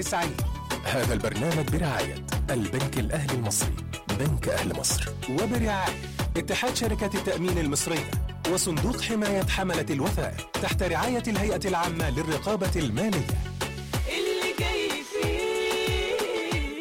سعيد هذا البرنامج برعاية البنك الأهلي المصري بنك أهل مصر وبرعاية اتحاد شركات التأمين المصرية وصندوق حماية حملة الوثائق تحت رعاية الهيئة العامة للرقابة المالية اللي جاي فيه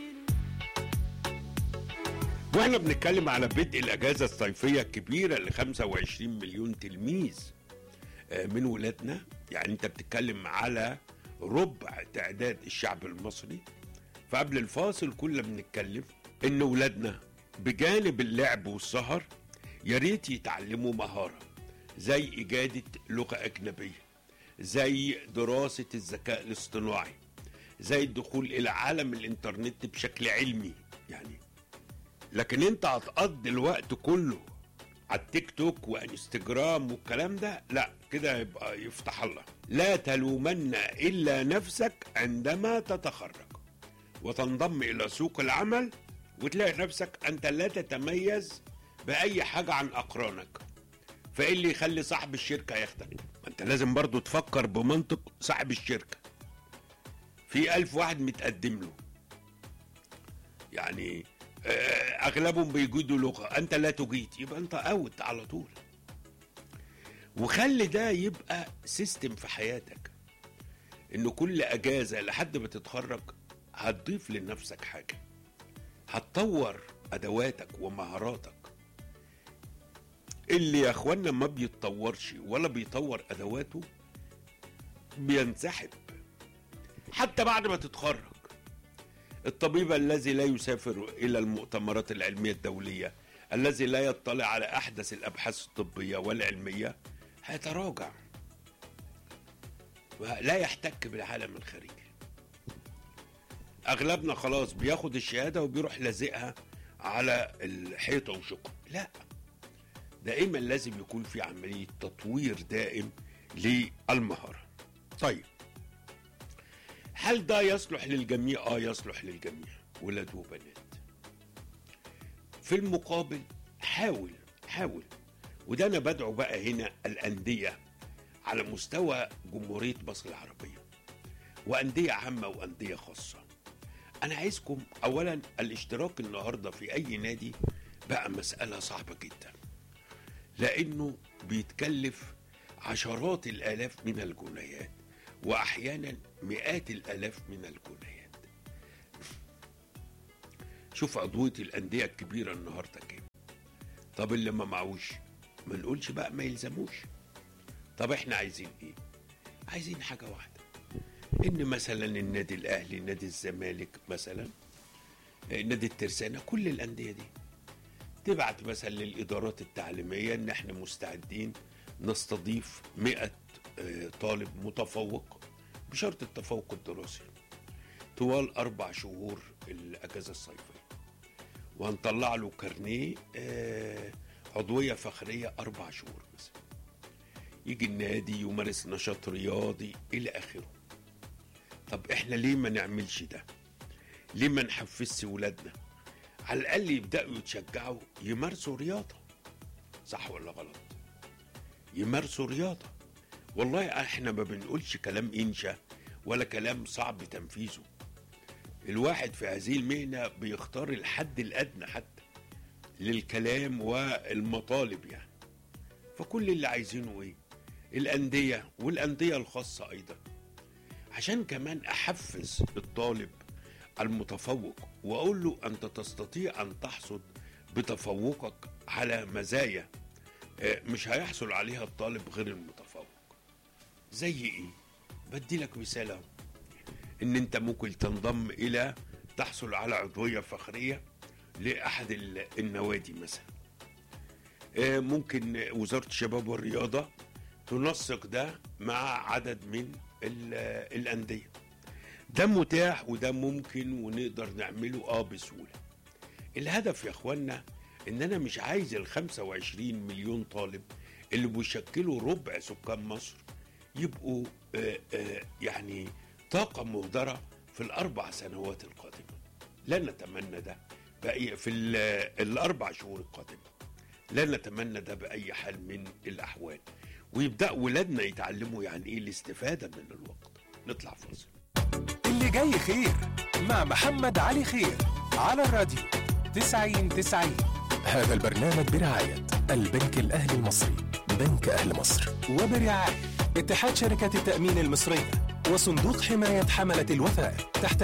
واحنا بنتكلم على بدء الاجازه الصيفيه الكبيره ل 25 مليون تلميذ آه، من ولادنا يعني انت بتتكلم على ربع تعداد الشعب المصري فقبل الفاصل كنا بنتكلم ان ولادنا بجانب اللعب والسهر يا ريت يتعلموا مهاره زي اجاده لغه اجنبيه زي دراسه الذكاء الاصطناعي زي الدخول الى عالم الانترنت بشكل علمي يعني لكن انت هتقضي الوقت كله على التيك توك وانستجرام والكلام ده لا كده يبقى يفتح الله لا تلومن الا نفسك عندما تتخرج وتنضم الى سوق العمل وتلاقي نفسك انت لا تتميز باي حاجه عن اقرانك فايه اللي يخلي صاحب الشركه ياخدك ما انت لازم برضو تفكر بمنطق صاحب الشركه في ألف واحد متقدم له يعني آه، اغلبهم بيجيدوا لغه انت لا تجيد يبقى انت اوت على طول وخلي ده يبقى سيستم في حياتك انه كل اجازه لحد ما تتخرج هتضيف لنفسك حاجه هتطور ادواتك ومهاراتك اللي يا اخوانا ما بيتطورش ولا بيطور ادواته بينسحب حتى بعد ما تتخرج الطبيب الذي لا يسافر الى المؤتمرات العلميه الدوليه الذي لا يطلع على احدث الابحاث الطبيه والعلميه هيتراجع ولا يحتك بالعالم الخارجي اغلبنا خلاص بياخد الشهاده وبيروح لازقها على الحيطه وشكرا لا دائما لازم يكون في عمليه تطوير دائم للمهاره طيب هل ده يصلح للجميع؟ اه يصلح للجميع ولاد وبنات. في المقابل حاول حاول وده انا بدعو بقى هنا الانديه على مستوى جمهوريه مصر العربيه وانديه عامه وانديه خاصه. انا عايزكم اولا الاشتراك النهارده في اي نادي بقى مساله صعبه جدا. لانه بيتكلف عشرات الالاف من الجنيهات واحيانا مئات الالاف من الجنيهات شوف عضويه الانديه الكبيره النهارده كام طب اللي ما معوش ما نقولش بقى ما يلزموش طب احنا عايزين ايه عايزين حاجه واحده ان مثلا النادي الاهلي نادي الزمالك مثلا آه، نادي الترسانه كل الانديه دي تبعت مثلا للادارات التعليميه ان احنا مستعدين نستضيف 100 آه، طالب متفوق بشرط التفوق الدراسي طوال أربع شهور الأجازة الصيفية وهنطلع له كارنيه آه، عضوية فخرية أربع شهور مثلا يجي النادي يمارس نشاط رياضي إلى آخره طب إحنا ليه ما نعملش ده ليه ما نحفزش ولادنا على الأقل يبدأوا يتشجعوا يمارسوا رياضة صح ولا غلط يمارسوا رياضة والله احنا ما بنقولش كلام انشا ولا كلام صعب تنفيذه الواحد في هذه المهنة بيختار الحد الأدنى حتى للكلام والمطالب يعني فكل اللي عايزينه ايه الأندية والأندية الخاصة أيضا عشان كمان أحفز الطالب المتفوق وأقول له أنت تستطيع أن تحصد بتفوقك على مزايا آه، مش هيحصل عليها الطالب غير المتفوق زي ايه بدي لك مثال اهو ان انت ممكن تنضم الى تحصل على عضويه فخريه لاحد ال- النوادي مثلا آه، ممكن وزاره الشباب والرياضه تنسق ده مع عدد من ال- الانديه ده متاح وده ممكن ونقدر نعمله اه بسهوله الهدف يا اخوانا ان انا مش عايز ال 25 مليون طالب اللي بيشكلوا ربع سكان مصر يبقوا آه، آه، يعني طاقة مهدرة في الأربع سنوات القادمة لا نتمنى ده بأي في ال- الأربع شهور القادمة لا نتمنى ده بأي حال من الأحوال ويبدأ ولادنا يتعلموا يعني إيه الاستفادة من الوقت نطلع فاصل اللي اللي جاي خير مع محمد علي خير على الراديو 90 90 هذا البرنامج برعاية البنك الأهلي المصري بنك أهل مصر وبرعاية اتحاد شركات التأمين المصرية وصندوق حماية حملة الوفاء تحت